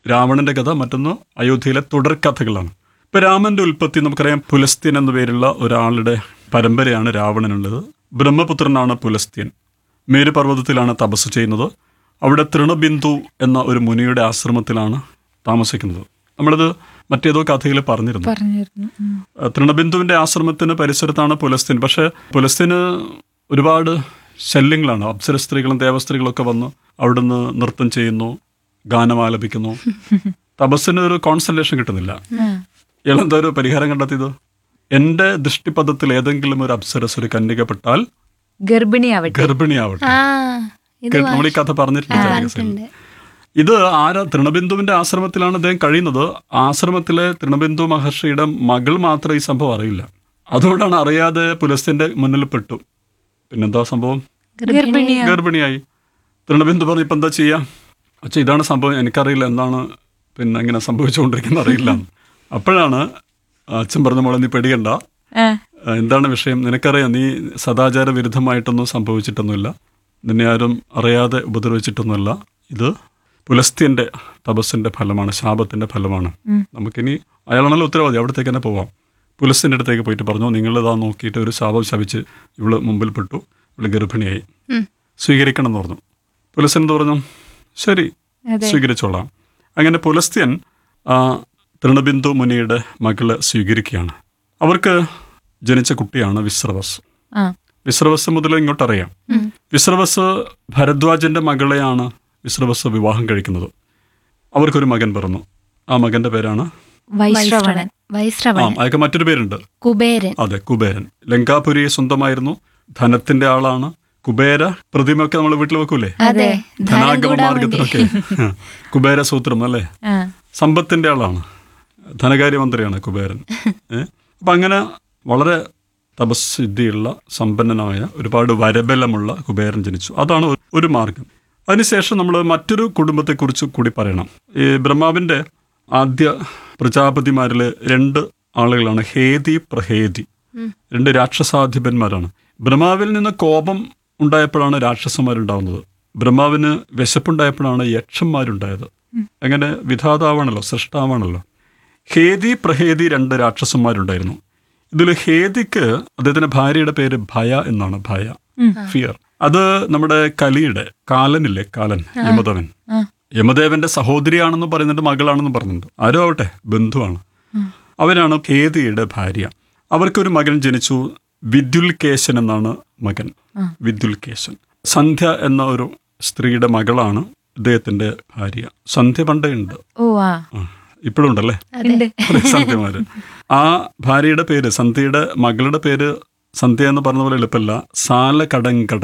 രാവണന്റെ കഥ മറ്റൊന്ന് അയോധ്യയിലെ തുടർക്കഥകളാണ് ഇപ്പൊ രാമന്റെ ഉൽപ്പത്തി നമുക്കറിയാം പുലസ്ത്യൻ എന്ന പേരുള്ള ഒരാളുടെ പരമ്പരയാണ് രാവണനുള്ളത് ബ്രഹ്മപുത്രനാണ് പുലസ്ത്യൻ മേരുപർവ്വതത്തിലാണ് തപസ് ചെയ്യുന്നത് അവിടെ തൃണബിന്ദു എന്ന ഒരു മുനിയുടെ ആശ്രമത്തിലാണ് താമസിക്കുന്നത് നമ്മളിത് മറ്റേതോ കഥയിൽ പറഞ്ഞിരുന്നു പറഞ്ഞിരുന്നു ഉം. തൃണബിന്ദുവിന്റെ ആശ്രമത്തിന് പരിസരത്താണ് പുലസ്ത്യൻ പക്ഷെ പുലസ്ത്യന് ഒരുപാട് ശല്യങ്ങളാണ് അപ്സര സ്ത്രീകളും ദേവസ്ത്രീകളും ഒക്കെ വന്ന് അവിടുന്ന് നൃത്തം ചെയ്യുന്നു ഗാനം ആലപിക്കുന്നു തപസ്സിന് ഒരു കോൺസെൻട്രേഷൻ കിട്ടുന്നില്ല ഇയാളെന്താ ഒരു പരിഹാരം കണ്ടെത്തിയത് എന്റെ ദൃഷ്ടിപഥത്തിൽ ഏതെങ്കിലും ഒരു അപ്സരസ് ഒരു കന്യകപ്പെട്ടാൽ ഗർഭിണിയാവട്ടെ ഗർഭിണിയാവട്ടെ ആ ഇത് കേട്ടോ, നമ്മൾ ഈ കഥ പറഞ്ഞിട്ടുണ്ട് ചാരികസേനയിൽ. ഉണ്ട്. ഇത് ആരാ തൃണബിന്ദുവിന്റെ ആശ്രമത്തിലാണ് അദ്ദേഹം കഴിയുന്നത് ആശ്രമത്തിലെ തൃണബിന്ദു മഹർഷിയുടെ മകൾ മാത്രം ഈ സംഭവം അറിയില്ല അതുകൊണ്ടാണ് അറിയാതെ പുലസ്ത്യന്റെ മുന്നിൽ പെട്ടു പിന്നെന്താ സംഭവം ഗർഭിണിയാ ഗർഭിണിയായി തൃണബിന്ദു പറഞ്ഞു ഇപ്പം എന്താ ചെയ്യാം അച്ഛാ ഇതാണ് സംഭവം എനിക്കറിയില്ല എന്താണ് പിന്നെ ഇങ്ങനെ സംഭവിച്ചുകൊണ്ടിരിക്കുന്നത് അറിയില്ല അപ്പോഴാണ് അച്ഛൻ പറഞ്ഞ മോളെ നീ പെടിയണ്ട ആ, ആ, എന്താണ് വിഷയം നിനക്കറിയാം നീ സദാചാര വിരുദ്ധമായിട്ടൊന്നും സംഭവിച്ചിട്ടൊന്നുമില്ല നിന്നെ ആരും അറിയാതെ ഉപദ്രവിച്ചിട്ടൊന്നുമല്ല ഇത് പുലസ്ത്യന്റെ തപസ്സിന്റെ ഫലമാണ് ശാപത്തിന്റെ ഫലമാണ് നമുക്കിനി അയാളാണല്ലോ ഉത്തരവാദി അവിടത്തേക്ക് തന്നെ പോവാം പുലസ്ത്യന്റെ അടുത്തേക്ക് പോയിട്ട് പറഞ്ഞു നിങ്ങൾ ഇതാ നോക്കിയിട്ട് ഒരു ശാപം ശപിച്ച് ഇവള് മുമ്പിൽ പെട്ടു ഇവള് ഗർഭിണിയായി ഉം. സ്വീകരിക്കണം എന്ന് പറഞ്ഞു പുലസ്ത്യൻ എന്ത് പറഞ്ഞു ശരി സ്വീകരിച്ചോളാം അങ്ങനെ പുലസ്ത്യൻ ആ, തൃണബിന്ദു മുനിയുടെ മകളെ സ്വീകരിക്കുകയാണ് അവർക്ക് ജനിച്ച കുട്ടിയാണ് വിശ്രവസ് ആ വിശ്രവസ് മുതൽ ഇങ്ങോട്ടറിയാം വിശ്രവസ് ഭരദ്വാജന്റെ മകളെയാണ് വിശ്രവസ് വിവാഹം കഴിക്കുന്നത് അവർക്കൊരു മകൻ പിറന്നു ആ മകന്റെ പേരാണ് വൈശ്രവണൻ ആ വൈശ്രവണൻ അയാൾക്ക് മറ്റൊരു പേരുണ്ട് കുബേരൻ അതെ കുബേരൻ ലങ്കാപുരിയെ സ്വന്തമായിരുന്നു ധനത്തിന്റെ ആളാണ് കുബേര പ്രതിമയൊക്കെ നമ്മൾ വീട്ടിൽ വെക്കൂലേ അതെ ധനാഗമ മാർഗത്തിലൊക്കെ കുബേര സൂത്രം അല്ലേ ആ സമ്പത്തിന്റെ ആളാണ് ധനകാര്യമന്ത്രിയാണ് കുബേരൻ ഏ? അപ്പൊ അങ്ങനെ വളരെ തപസ്സിദ്ധിയുള്ള സമ്പന്നനായ ഒരുപാട് വരബലമുള്ള കുബേരൻ ജനിച്ചു അതാണ് ഒരു- ഒരു മാർഗം അതിനുശേഷം നമ്മൾ മറ്റൊരു കുടുംബത്തെക്കുറിച്ച് കൂടി പറയണം ഈ ബ്രഹ്മാവിന്റെ ആദ്യ പ്രജാപതിമാരിൽ രണ്ട് ആളുകളാണ് ഹേതി പ്രഹേതി രണ്ട് രാക്ഷസാധിപന്മാരാണ് ബ്രഹ്മാവിൽ നിന്ന് കോപം ഉണ്ടായപ്പോഴാണ് രാക്ഷസന്മാരുണ്ടാവുന്നത് ബ്രഹ്മാവിന് വിശപ്പുണ്ടായപ്പോഴാണ് യക്ഷന്മാരുണ്ടായത് അങ്ങനെ വിധാതാവാണല്ലോ സൃഷ്ടാവാണല്ലോ ഹേതി പ്രഹേതി രണ്ട് രാക്ഷസന്മാരുണ്ടായിരുന്നു ഇതിൽ ഹേതിക്ക് അദ്ദേഹത്തിന്റെ ഭാര്യയുടെ പേര് ഭയ എന്നാണ് ഭയ ഫിയർ അത് നമ്മുടെ കലിയുടെ കാലനില്ലേ കാലൻ യമദേവൻ യമദേവന്റെ സഹോദരിയാണെന്ന് പറയുന്നുണ്ട് മകളാണെന്ന് പറയുന്നുണ്ട് ആരോ ആവട്ടെ ബന്ധുവാണ് അവനാണ് ഹേതിയുടെ ഭാര്യ അവർക്കൊരു മകൻ ജനിച്ചു വിദ്യുൽകേശൻ എന്നാണ് മകൻ വിദ്യുൽകേശൻ സന്ധ്യ എന്ന ഒരു സ്ത്രീയുടെ മകളാണ് ഇദ്ദേഹത്തിന്റെ ഭാര്യ സന്ധ്യ പണ്ടേ ഉണ്ട് ഓ ആ ആ, ഇപ്പോഴും ഉണ്ടല്ലേ ഉണ്ട് കുറേ സന്ധ്യമാര് ആ ഭാര്യയുടെ പേര് സന്ധ്യയുടെ മകളുടെ പേര് സന്ധ്യ എന്ന് പറഞ്ഞ പോലെ എളുപ്പമല്ല സാല കടങ്കട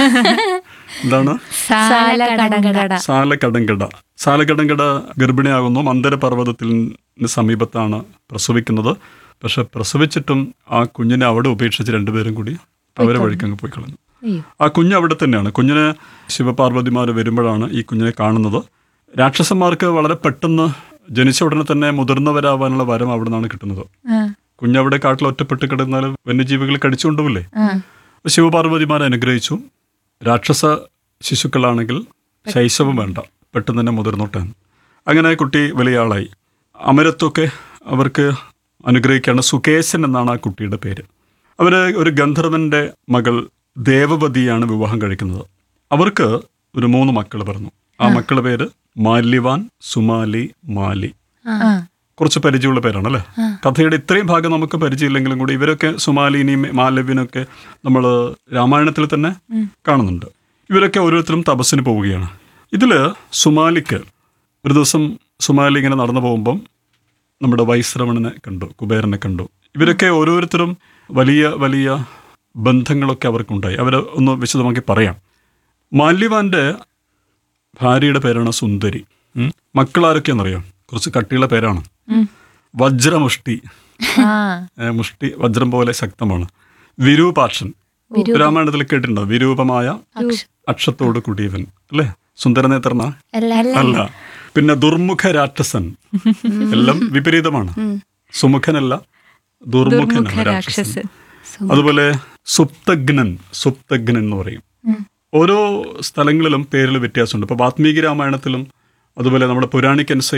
എന്താണ് സാല കടങ്കട സാല കടങ്കട സാല കടങ്കട ഗർഭിണിയാകുന്നു മന്ദര പർവ്വതത്തിന് സമീപത്താണ് പ്രസവിക്കുന്നത് പക്ഷെ പ്രസവിച്ചിട്ടും ആ കുഞ്ഞിനെ അവിടെ ഉപേക്ഷിച്ച് രണ്ടുപേരും കൂടി അവരെ വഴിക്കങ്ങ് പോയി കളഞ്ഞു അയ്യോ ആ കുഞ്ഞ് അവിടെ തന്നെയാണ് കുഞ്ഞിന് ശിവപാർവതിമാർ വരുമ്പോഴാണ് ഈ കുഞ്ഞിനെ കാണുന്നത് രാക്ഷസന്മാർക്ക് വളരെ പെട്ടെന്ന് ജനിച്ച ഉടനെ തന്നെ മുതിർന്നവരാവാനുള്ള വരം അവിടെ നിന്നാണ് കിട്ടുന്നത് ആ കുഞ്ഞവിടെ കാട്ടിൽ ഒറ്റപ്പെട്ട് കിടന്നാൽ വന്യജീവികൾ കടിച്ചുകൊണ്ടുപോയില്ലേ ആ അപ്പോൾ ശിവപാർവതിമാരെ അനുഗ്രഹിച്ചു രാക്ഷസ ശിശുക്കളാണെങ്കിൽ ശൈശവം വേണ്ട പെട്ടെന്ന് തന്നെ മുതിർന്നോട്ടെ അങ്ങനെ കുട്ടി വലിയ ആളായി അമരത്വമൊക്കെ അവർക്ക് അനുഗ്രഹിക്കുകയാണ് സുകേശൻ എന്നാണ് ആ കുട്ടിയുടെ പേര് അവർ ഒരു ഗന്ധർവന്റെ മകൾ ദേവവതിയാണ് വിവാഹം കഴിക്കുന്നത് അവർക്ക് ഒരു മൂന്ന് മക്കൾ പറഞ്ഞു ആ മക്കളുടെ പേര് മാല്യവാൻ സുമാലി മാലി ആ കുറച്ച് പരിചയമുള്ള പേരാണ് അല്ലേ കഥയുടെ ഇത്രയും ഭാഗം നമുക്ക് പരിചയമില്ലെങ്കിലും കൂടി ഇവരൊക്കെ സുമാലിനിയും മാലവ്യനൊക്കെ നമ്മൾ രാമായണത്തിൽ തന്നെ കാണുന്നുണ്ട് ഇവരൊക്കെ ഓരോരുത്തരും തപസ്സിന് പോവുകയാണ് ഇതിൽ സുമാലിക്ക് ഒരു ദിവസം സുമാലി ഇങ്ങനെ നടന്നു പോകുമ്പം നമ്മുടെ വൈശ്രവണനെ കണ്ടു കുബേരനെ കണ്ടു ഇവരൊക്കെ ഓരോരുത്തരും വലിയ വലിയ ബന്ധങ്ങളൊക്കെ അവർക്കുണ്ടായി അവരെ ഒന്ന് വിശദമാക്കി പറയാം മാല്യവാന്റെ ഭാര്യയുടെ പേരാണ് സുന്ദരി ഉം. മക്കളാരൊക്കെയാണെന്നറിയാം കുറച്ച് കട്ടിയുള്ള പേരാണ് വജ്രമുഷ്ടി ആ ഏ, മുഷ്ടി വജ്രം പോലെ ശക്തമാണ് വിരൂപാക്ഷൻ രാമായണത്തിൽ കേട്ടിട്ടുണ്ടോ വിരൂപമായ അക്ഷത്തോട് കൂടിയവൻ അല്ലേ സുന്ദരനേത്രന അല്ല അല്ല പിന്നെ ദുർമുഖ രാക്ഷസൻ എല്ലാം വിപരീതമാണ് സുമുഖനല്ല ദുർമുഖനാണ് രാക്ഷസൻ അതുപോലെ സുപ്തഗ്നൻ സുപ്തഗ്നൻ എന്ന് പറയും ഓരോ സ്ഥലങ്ങളിലും പേരിൽ വ്യത്യാസമുണ്ട് ഇപ്പൊ വാത്മീകി രാമായണത്തിലും അതുപോലെ നമ്മുടെ പുരാണിക്